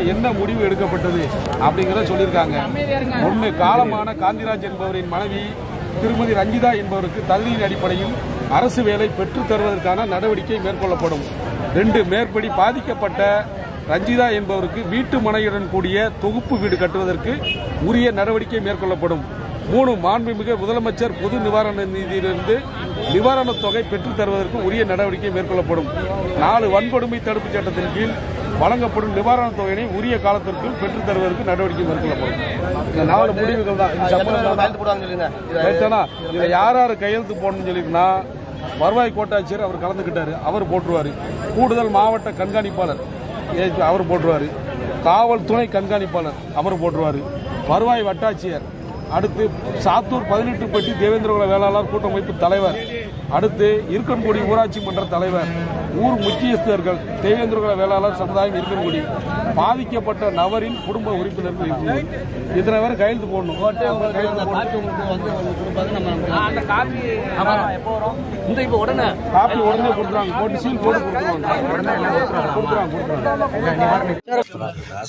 என்ன முடிவு எடுக்கப்பட்டது அப்படிங்கிறத சொல்லியிருக்காங்க ஒன்று காலமான காந்திராஜ் என்பவரின் மனைவி திருமதி ரஞ்சிதா என்பவருக்கு தகுதியின் அடிப்படையில் அரசு வேலை பெற்றுத் தருவதற்கான நடவடிக்கை மேற்கொள்ளப்படும் ரெண்டு மேற்படி பாதிக்கப்பட்ட ரஞ்சிதா என்பவருக்கு வீட்டு மனையுடன் கூடிய தொகுப்பு வீடு கட்டுவதற்கு உரிய நடவடிக்கை மேற்கொள்ளப்படும் மூணு மாண்புமிகு முதலமைச்சர் பொது நிவாரண நிதியிலிருந்து நிவாரணத் தொகை பெற்றுத் தருவதற்கு உரிய நடவடிக்கை மேற்கொள்ளப்படும் நாலு வன்கொடுமை தடுப்புச் சட்டத்தின் கீழ் வழங்கப்படும் நிவாரணத் தொகையினை உரிய காலத்திற்குள் பெற்றுத் தருவதற்கு நடவடிக்கை மேற்கொள்ளப்படும் இந்த நாலு முடிவுகள் தான் இது சம்பந்தமா கையெழுத்து போடுவாங்க சொல்லுங்க இது ரைட்டானா இதுல யார் யார் கையெழுத்து போடணும்னு சொல்லிட்டுனா வருவாய் கோட்டாட்சியர் அவர் கலந்துக்கிட்டாரு அவர் போட்டுருவாரு கூடுதல் மாவட்ட கண்காணிப்பாளர் ஏ- அவர் போட்டுருவாரு காவல் துணை கண்காணிப்பாளர் அவர் போட்டுருவாரு வருவாய் வட்டாட்சியர் அடுத்து சாத்தூர் பதினெட்டு பெட்டி தேவேந்திரகுல வேளாளர் கூட்டமைப்பு தலைவர் அடுத்து இருக்கன்குடி ஊராட்சி மன்ற தலைவர் ஊர் முக்கியஸ்தர்கள் தேவேந்திரகுல வேளாளர் சமுதாயம் இருக்கன்குடி பாதிக்கப்பட்ட நபரின் குடும்ப உறுப்பினர்கள் இருக்கணும் இத்தனை பேர் கையெழுத்து போடணும் கையெழுத்து போடணும். அந்த காப்பி எப்போ வரும் இந்த இப்போ உடனே காப்பி உடனே கொடுத்துருவாங்க போட்டு சீல் போட்டு கொடுத்துருவாங்க கொடுத்துருவாங்க கொடுத்துருவாங்க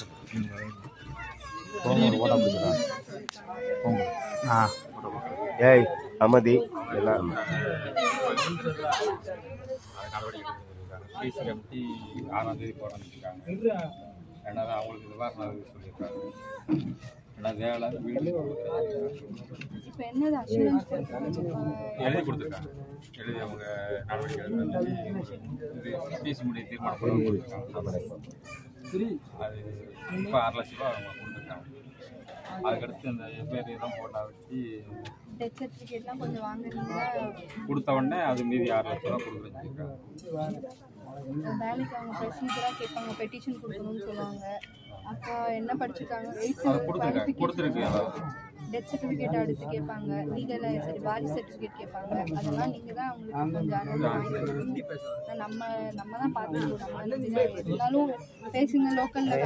ஏய் அமதி எல்லாம் பிசி கமிட்டி ஆறாம் தேதி போராடிருக்காங்க ரெண்டாவது அவங்களுக்கு நிவாரணம் சொல்லியிருக்காங்க ரெண்டாவது வேலை வீடு இப்போ என்னது அஷூரன்ஸ் கொடுக்குறாங்க எழுதி கொடுத்துருக்காங்க எழுதி அவங்க நடவடிக்கை எடுக்கிறது இது பிசி முடிய தீர்மானம் பண்ணி கொடுத்துருக்காங்க அது இப்போ ஆறு லட்ச ரூபா அவங்க கொடுத்துருக்காங்க அதுக்கடுத்து அந்த எஃப்ஐஆர் எல்லாம் போட்டா வச்சு டெத் சர்டிஃபிகேட்லாம் கொஞ்சம் வாங்குறீங்களா கொடுத்த உடனே அது மீதி ஆறு லட்ச ரூபா கொடுக்குறேன்னு சொல்லியிருக்காங்க வேலைக்கு அவங்க ப்ரொசீஜராக கேட்பாங்க பெட்டிஷன் கொடுக்கணும்னு சொல்லுவாங்க அப்போ என்ன படிச்சிருக்காங்க அது கொடுத்துருக்காங்க கொடுத்துருக்கு அதாவது டெத் சர்டிஃபிகேட் அடுத்து கேட்பாங்க லீகல் சரி வாரிசு சர்டிஃபிகேட் கேட்பாங்க அதெல்லாம் நீங்கள் தான் அவங்களுக்கு கொஞ்சம் அனுமதி வாங்கி கொடுக்கணும். ஆனா நம்ம நம்ம தான் பார்த்துக்கணும் நம்ம வந்து இது இருந்தாலும் பேசுங்க லோக்கலில்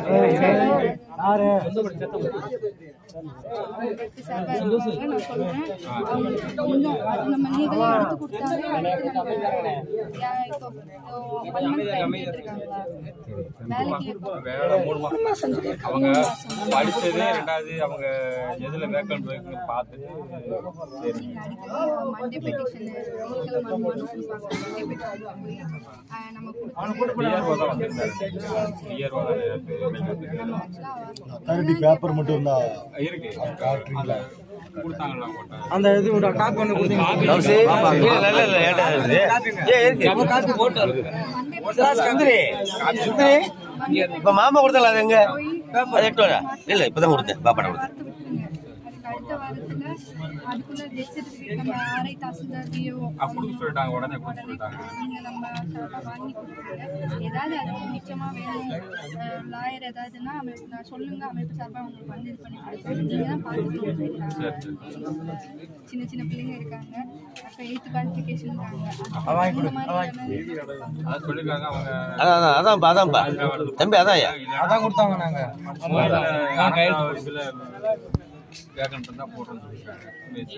டெத் சார்பாக இருக்காங்க நான் சொல்கிறேன் அவங்களுக்கு கொஞ்சம் அது நம்ம லீகலாக எடுத்து கொடுத்தாலே அடுத்து நம்ம யா- இப்போ ஒன் மந்த் டைம் கேட்டிருக்காங்களா வேலைக்கு எப்போ வேலை மூணு மாசம் அவங்க படிச்சதே ரெண்டாவது அவங்க எதுல வேக்கன்ட் இருக்குன்னு பார்த்துட்டு சரி நீங்க அடிக்கடி மண்டே பெட்டிஷன் திங்கக்கிழமை மனு கொடுப்பாங்க மண்டே பெட்டிஷன் போய் ஆஹ் நம்ம கொடுக்கணும் டிஆர்ஓ தான் வந்திருந்தாரு டிஆர்ஓ தான் எனக்கு கரடி பேப்பர் மட்டும் இருந்தா இருக்கு அந்த கொடுத்தாங்களா உங்கள்கிட்ட அந்த இது ஒரு காப்பி ஒன்று கொடுத்தீங்க தவசி இல்ல இல்ல இல்ல ஏன்டா இது ஏ இருக்கு காப்பி போட்டு சுந்தரி சுந்தரி இப்ப மாமா கொடுத்தல அது எங்க அது எட்டு வரா இல்ல இப்பதான் கொடுத்தேன் பாப்பாட கொடுத்தேன் வாரத்து விட்டுருங்க அதுக்கு அடுத்த வாரத்துல அதுக்குள்ள டெத் சர்டிஃபிகேட் நம்ம ஆர்ஐ தாசில்தார் டிஓ கொடுக்க சொல்லிட்டாங்க உடனே கொடுக்க சொல்லிட்டாங்க நீங்க நம்ம ச- வாங்கி கொடுத்துருங்க ஏதாவது அதுக்கு மிச்சமா வேணும் லாயர் ஏதாவதுன்னா அமைப்பு நான் சொல்லுங்க அமைப்பு சார்பா உங்களுக்கு வந்து இது பண்ணி கொடுப்போம் நீங்க தான் பார்த்துக்கணும் சரிங்களா? சின்ன சின்ன பிள்ளைங்க இருக்காங்க அப்போ எயித்து குவாலிஃபிகேஷன் இருக்காங்க இந்த மாதிரியான அதான் சொல்லியிருக்காங்க அவங்க அதான் அதான் அதான்ப்பா அதான்ப்பா தம்பி அதான் ஐயா அதான் கொடுத்தாங்க நாங்க இதுல வேக்கன்ட் இருந்தா போட்டோம்னு சொல்லியிருக்காங்க பேசி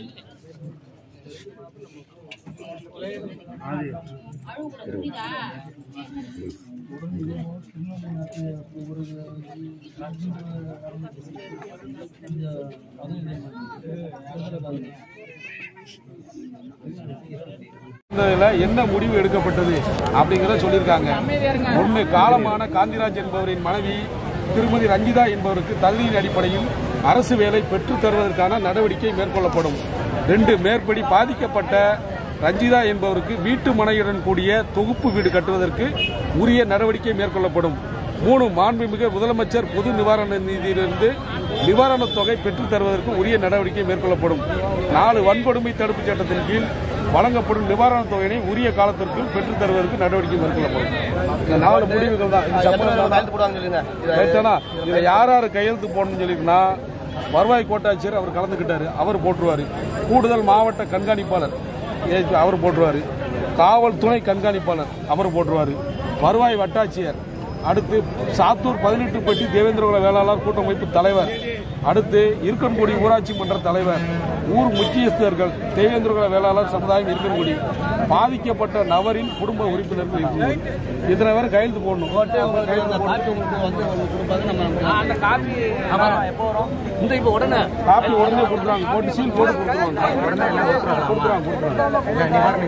இதுல என்ன முடிவு எடுக்கப்பட்டது அப்படிங்கறத சொல்லியிருக்காங்க ஒன்று காலமான காந்திராஜ் என்பவரின் மனைவி திருமதி ரஞ்சிதா என்பவருக்கு தகுதியின் அடிப்படையில் அரசு வேலை பெற்றுத் தருவதற்கான நடவடிக்கை மேற்கொள்ளப்படும் ரெண்டு மேற்படி பாதிக்கப்பட்ட ரஞ்சிதா என்பவருக்கு வீட்டு மனையுடன் கூடிய தொகுப்பு வீடு கட்டுவதற்கு உரிய நடவடிக்கை மேற்கொள்ளப்படும் மூணு மாண்புமிகு முதலமைச்சர் பொது நிவாரண நிதியிலிருந்து நிவாரணத் தொகை பெற்றுத் தருவதற்கு உரிய நடவடிக்கை மேற்கொள்ளப்படும் நாலு வன்கொடுமை தடுப்புச் சட்டத்தின் கீழ் வழங்கப்படும் நிவாரணத் தொகையினை உரிய காலத்திற்குள் பெற்றுத் தருவதற்கு நடவடிக்கை மேற்கொள்ளப்படும் இந்த நாலு முடிவுகள் தான் இது சம்பந்தமா கையெழுத்து போடுவாங்க சொல்லுங்க இது ரைட்டானா இதுல யார் யார் கையெழுத்து போடணும்னு சொல்லிட்டுனா வருவாய் கோட்டாட்சியர் அவர் கலந்துக்கிட்டாரு அவர் போட்டுருவாரு கூடுதல் மாவட்ட கண்காணிப்பாளர் ஏ- அவர் போட்டுருவாரு காவல் துணை கண்காணிப்பாளர் அவர் போட்டுருவாரு வருவாய் வட்டாட்சியர் அடுத்து சாத்தூர் பதினெட்டு பெட்டி தேவேந்திரகுல வேளாளர் கூட்டமைப்பு தலைவர் அடுத்து இருக்கன்குடி ஊராட்சி மன்ற தலைவர் ஊர் முக்கியஸ்தர்கள் தேவேந்திரகுல வேளாளர் சமுதாயம் இருக்கன்குடி பாதிக்கப்பட்ட நபரின் குடும்ப உறுப்பினர்கள் இருக்கணும் இத்தனை பேர் கையெழுத்து போடணும் அவங்க கையெழுத்து போட்டு அந்த காப்பி எப்போ வரும் இந்த இப்போ உடனே காப்பி உடனே கொடுத்துருவாங்க போட்டு சீல் போட்டு கொடுத்துருவாங்க உடனே கொடுத்துருவாங்க கொடுத்துருவாங்க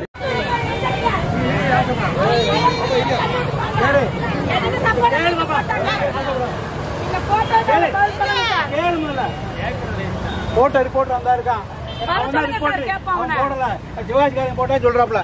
போட்டோ ரிப்போர்ட் வந்தா இருக்கான் அவன் தான் ரிப்போர்ட் அவன் போடல சிவாஜிக்காரன் போட்டா சொல்றாப்ல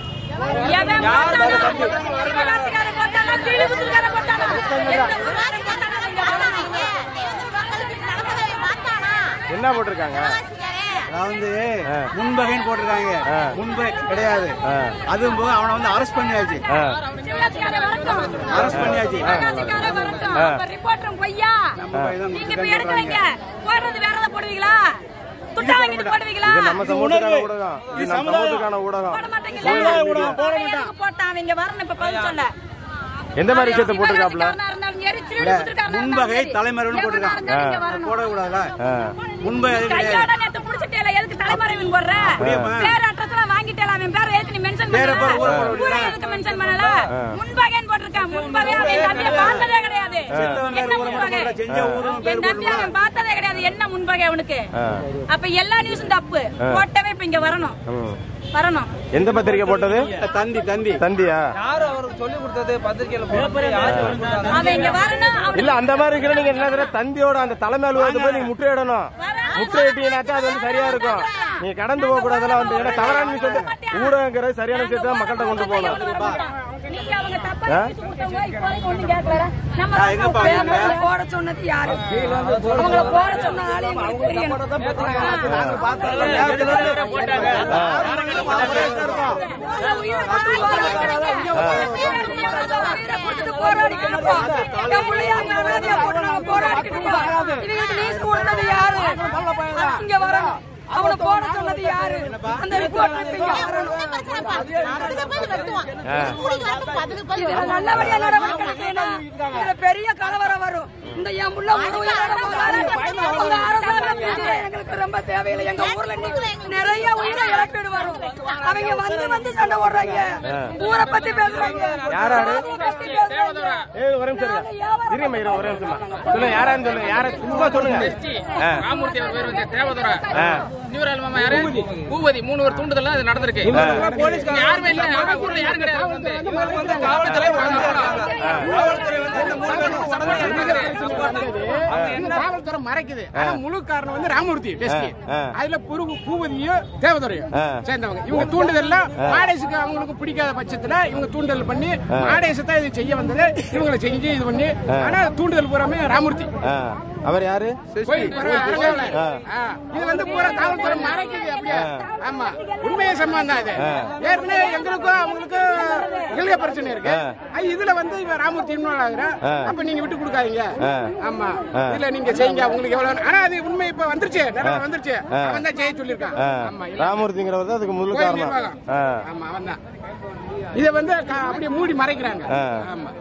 என்ன போட்டிருக்காங்க நான் வந்து முன்பகைன்னு போட்டிருக்காங்க முன்பகை கிடையாது அதுவும் போக அவனை வந்து அரெஸ்ட் பண்ணியாச்சு அரெஸ்ட் பண்ணியாச்சு ரிப்போர்ட்டரும் பொய்யா நீங்க இப்ப எடுக்கிறீங்க போடுறது வேற ஏதாவது போடுவீங்களா துட்டா வாங்கிட்டு போடுவீங்களா இது நம்ம சமூகத்துக்கான ஊடகம் இது நம்ம சமூகத்துக்கான ஊடகம் போட மாட்டீங்களா அவன் எதுக்கு போட்டான் அவங்க வரணும் இப்ப பதில் சொல்ல எந்த மாதிரி விஷயத்த போட்டிருக்காப்ல முன்பகை தலைமறைவுன்னு போட்டிருக்கான் போடக்கூடாதுல முன்பகை அது கிடையாது கையோட நேத்து புடிச்சிட்டேல எதுக்கு தலைமறைவுன்னு போடுற பேர் அட்ரஸ் எல்லாம் வாங்கிட்டேல அவன் பேர் எதுக்கு நீ மென்ஷன் பேரை பண்ணல பாரு, ஊரை போட ஊரை எதுக்கு மென்ஷன் பண்ணல முன்பகைன்னு போட்டிருக்கான் முன்பகை அவன் தம்பியை பார்த்ததே கிடையாது செத்தவன் பேர் என்ன ஊரை முன்பகை போட செஞ்ச ஊரும் பேர் என் தம்பி அவன் பார்த்ததே கிடையாது என்ன முன்பகை அவனுக்கு அப்ப எல்லா நியூஸும் தப்பு போட்டவே இப்ப இங்க வரணும் வரணும் எந்த பத்திரிக்கை போட்டது தந்தி தந்தி தந்தியா யாரு அவருக்கு சொல்லி கொடுத்தது பத்திரிக்கையில போட்டு யாரு சொல்லி கொடுத்தாங்க? அவன் இங்க வரணும் அவனுக்கு இல்ல அந்த மாதிரி இருக்கிற நீங்க என்ன தடவை தந்தியோட அந்த தலைமை அலுவலகத்தை போய் நீங்க முற்றுகையிடணும் முற்றுகையிட்டீங்கன்னாக்கா அது வந்து சரியா இருக்கும் நீங்க கடந்து போக கூடாதெல்லாம் வந்து ஏன்னா தவறான விஷயத்தை ஊடகங்கிறது சரியான விஷயத்தை மக்கள்கிட்ட கொண்டு போகணும் நீங்க அவங்க தப்பா நினைச்சு கொடுத்தவங்க இப்ப வரைக்கும் ஒண்ணும் கேட்கல. நம்ம நான் எங்கப்பா பேப்பர்ல எங்க? போட சொன்னது யாரு அவங்கள போட சொன்ன ஆளு எங்களுக்கு தெரியணும். அவங்க உயிரை கொடுத்து போராடிக்கணும்ப்பா. உயிரை கொடுத்துட்டு போராடிக்கணும்ப்பா. என் பிள்ளைய அங்க அனாதையா போட்டு நாங்க போராடிக்கணும்ப்பா. இவங்களுக்கு நீஸ் கொடுத்தது யாரு இங்க வரணும் அவளை போட சொன்னது யாரு அந்த ரிப்போர்ட் இங்க வரணும் இதுல நல்லபடியா நடவடிக்கை எடுக்கலைன்னா, இதுல பெரிய கலவரம் வரும் இந்த என் புள்ள ஒரு உயிரோட போகாது. உங்க அரசாங்கம் பேசுறது எங்களுக்கு ரொம்ப தேவையில்லை எங்க ஊர்ல இன்னைக்கு நிறைய உயிரை இழப்பீடு வரும் அவங்க வந்து வந்து சண்டை போடுறாங்க ஊரை பத்தி பேசுறாங்க யாராரு? சாதியை பத்தி பேசுறாங்க. ஏய் ஒரே நிமிஷம் இருங்க. இருங்க இரு ஒரே நிமிஷமா சொல்லுங்க யாரான்னு சொல்லுங்க யார சும்மா சொல்லுங்க ஆ. ராமூர்த்தி அவர் பேர் வந்து தேவதுரை ஆ. நியூரல் மாமா யாரு பூபதி மூணு பேர் தூண்டுதல் அது நடந்திருக்கு இங்க யாருமே இல்ல அவங்க ஊர்ல யாரும் கிடையாது வந்து காவல்துறை மறைக்குது ஆனா முழு காரணம் வந்து ராமமூர்த்தி டெஸ்கி ஆ. அதுல புருகு பூபதியும் தேவதுரையும் ஆ. சேர்ந்தவங்க இவங்க தூண்டுதல்ல மாடேசுக்கு அவங்களுக்கு பிடிக்காத பட்சத்துல இவங்க தூண்டுதல் பண்ணி மாடேசு தான் இது செய்ய வந்தது இவங்களை செஞ்சு இது பண்ணி ஆனா தூண்டுதல் பூராமே ராமூர்த்தி ஆ. அவர் யாரு போய் பிறகு அரங்கேறல. ஆ. இது வந்து பூரா காவல்துறை மறைக்குது அப்படியே ஆமா உண்மையை சம்பந்தம் தான் இது ஏற்கனவே எங்களுக்கும் அவங்களுக்கும் எங்களுக்கே பிரச்சனை இருக்கு அது இதுல வந்து இவன் ராமூர்த்தி இன்வால்வ் ஆகுறேன் அப்ப நீங்க விட்டு கொடுக்காதீங்க ஆமா இதுல நீங்க செய்யுங்க உங்களுக்கு எவ்வளவு ஆனா அது உண்மை இப்ப வந்துருச்சு நிறைய வந்துருச்சு அவன் தான் செய்ய சொல்லியிருக்கான் ஆ. ஆமா இல்ல. ராமூர்த்திங்கிறவர் தான் அதுக்கு முழு கோயில் காரணம் நிர்வாகம். ஆ. ஆமா அவன் தான் இத வந்து க- அப்படியே மூடி மறைக்கிறாங்க ஆ. ஆமா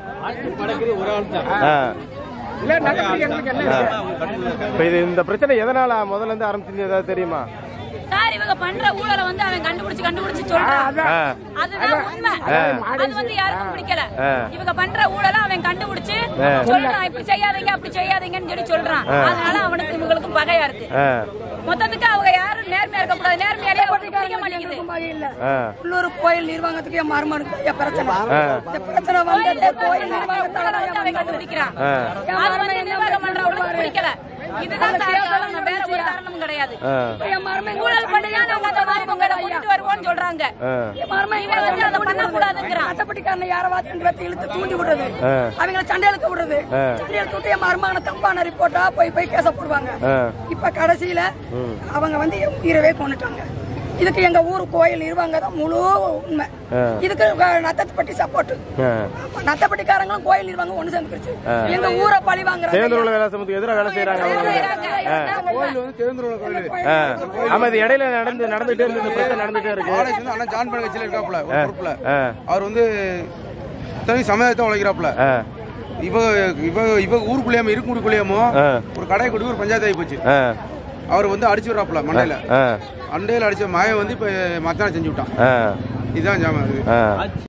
ஆ. இல்ல நடவடிக்கை எங்களுக்கு என்ன இருக்கு? இப்ப இது இந்த பிரச்சனை எதனால முதல்ல இருந்து ஆரம்பிச்சிருந்து ஏதாவது தெரியுமா சார் இவங்க பண்ற ஊழலை வந்து அவன் கண்டுபிடிச்சு கண்டுபிடிச்சு சொல்றான் ஆ. அதுதான் உண்மை அது வந்து யாருக்கும் பிடிக்கல ஆ. இவங்க பண்ற ஊழலை அவன் கண்டுபிடிச்சு சொல்றான் இப்படி செய்யாதீங்க அப்படி செய்யாதீங்கன்னு சொல்லி சொல்றான் அதனால அவனுக்கு இவங்களுக்கும் பகையா இருக்கு ஆ. மொத்தத்துக்கு அவங்க யாரும் நேர்மையா இருக்க கூடாது நேர்மையாலே பிடிக்க மாட்டேங்குது ஆ. உள்ளூர் கோயில் நிர்வாகத்துக்கு என் மருமனுக்கு ஐயா பிரச்சனை ஆ. இந்த பிரச்சனை வந்தது கோயில் நிர்வாகத்தால தான் அவன் கண்டுபிடிக்கிறான் ஆ. அது வந்து நிர்வாகம் பண்றவங்களுக்கு பிடிக்கல இதுதான் காரணம் வேற ஒரு காரணமும் கிடையாது ஆ. என் மருமகன் ஊழல் பண்ணியா நாங்க அந்த மாதிரி உங்களை கூட்டிட்டு வருவோம்னு சொல்றாங்க ஆ. என் மருமகன் இவன் வந்து அதை பண்ணக்கூடாதுங்கிறான் அட்டப்பட்டிக்காரன் யாராவது இழுத்து தூண்டி விடுறது ஆ. அவங்கள சண்டையிலுக்கு விடுறது ஆ. சண்டையில தூட்டி என் மருமகனை தப்பான ரிப்போர்ட்டா போய் போய் கேச போடுவாங்க ஆ. இப்ப கடைசியில அவங்க வந்து என் உயிரவே கொண்டுட்டாங்க இதுக்கு எங்க ஊர் கோயில் நிர்வாங்க தான் முழு உண்மை ஆ. இதுக்கு க- நத்தப்பட்டி சப்போர்ட் ஆ. நத்தப்பட்டிக்காரங்களும் கோயில் நிர்வாகம் ஒண்ணு சேர்ந்துருச்சு எங்க ஊரை பழி வாங்குறாங்க தேர்தல் வேலை சமத்துக்கு எதிராக வேலை செய்யறாங்க கோயில் வந்து தேவேந்திரோட கோயில் ஆ. ஆமா இது இடையில நடந்து நடந்துட்டே இருக்கு இந்த பிரச்சனை நடந்துட்டே இருக்கு ஆர்எஸ் வந்து அண்ணா ஜான் பண்ண கட்சியில இருக்காப்புல ஒரு பொறுப்புல ஆ. அவர் வந்து தனி சமயத்தை உழைக்கிறாப்புல ஆ. இவ இவ இவ ஊருக்குள்ளேயமோ இருக்குடிக்குள்ளேயமோ ஆ. ஒரு கடை கொண்டு ஒரு பஞ்சாயத்து ஆகி போச்சு ஆ, அவர் வந்து அடிச்சு விடுறாப்புல மண்டையில ஆ, அண்டையில அடிச்ச மாயம் வந்து இப்ப மத்தான செஞ்சு விட்டான் ஆ, இதுதான் ஜாமான் இது ஆ.